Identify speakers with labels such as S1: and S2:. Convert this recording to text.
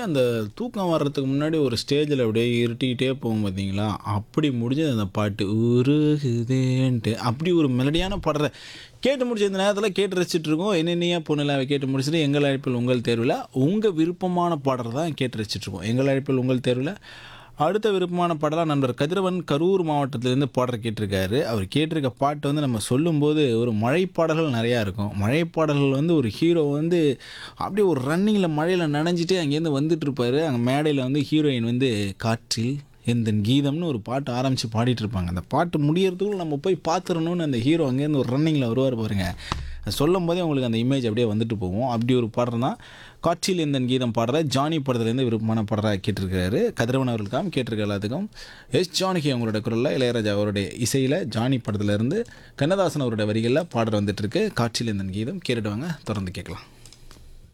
S1: அந்த தூக்கம் வர்றதுக்கு முன்னாடி ஒரு ஸ்டேஜில் அப்படியே இருட்டிக்கிட்டே போகும் பார்த்தீங்களா அப்படி முடிஞ்சது அந்த பாட்டு உருகுதேன்ட்டு அப்படி ஒரு மெலடியான பாடுற கேட்டு முடிச்ச இந்த நேரத்தில் கேட்டு ரசிச்சுட்டு இருக்கோம் என்னென்னையா பொண்ணுல கேட்டு முடிச்சுட்டு எங்கள் அழைப்பில் உங்கள் தேர்வில் உங்கள் விருப்பமான பாடல் தான் கேட்டு ரசிச்சுட்டு இருக்கோம் எங்கள் அழைப்பில் உங்கள் தேர்வில் அடுத்த விருப்பமான பாடலாக நண்பர் கதிரவன் கரூர் மாவட்டத்திலேருந்து பாடல் கேட்டிருக்காரு அவர் கேட்டிருக்க பாட்டு வந்து நம்ம சொல்லும்போது ஒரு மழை பாடல்கள் நிறையா இருக்கும் மழை பாடல்கள் வந்து ஒரு ஹீரோ வந்து அப்படியே ஒரு ரன்னிங்கில் மழையில் நனைஞ்சிட்டு அங்கேருந்து வந்துட்டு இருப்பாரு அங்கே மேடையில் வந்து ஹீரோயின் வந்து காற்றில் எந்தன் கீதம்னு ஒரு பாட்டு ஆரம்பித்து பாடிட்டு இருப்பாங்க அந்த பாட்டு முடியறதுக்குள்ள நம்ம போய் பார்த்துடணும்னு அந்த ஹீரோ அங்கேருந்து ஒரு ரன்னிங்கில் வருவார் பாருங்க அது சொல்லும் போதே உங்களுக்கு அந்த இமேஜ் அப்படியே வந்துட்டு போகும் அப்படி ஒரு பாடல் தான் காட்சியில் எந்தன் கீதம் பாடுற ஜானி படத்துலேருந்து விருப்பமான பாடலாக கேட்டிருக்காரு கதிரவன் அவர்களுக்காம் கேட்டிருக்க எல்லாத்துக்கும் எஸ் ஜானகி அவங்களோட குரலில் இளையராஜா அவருடைய இசையில் ஜானி படத்துலேருந்து கண்ணதாசன் அவருடைய வரிகளில் பாடல் வந்துட்டு இருக்கு காட்சியில் எந்தன் கீதம் கேட்டுட்டு வாங்க தொடர்ந்து கேட்கலாம்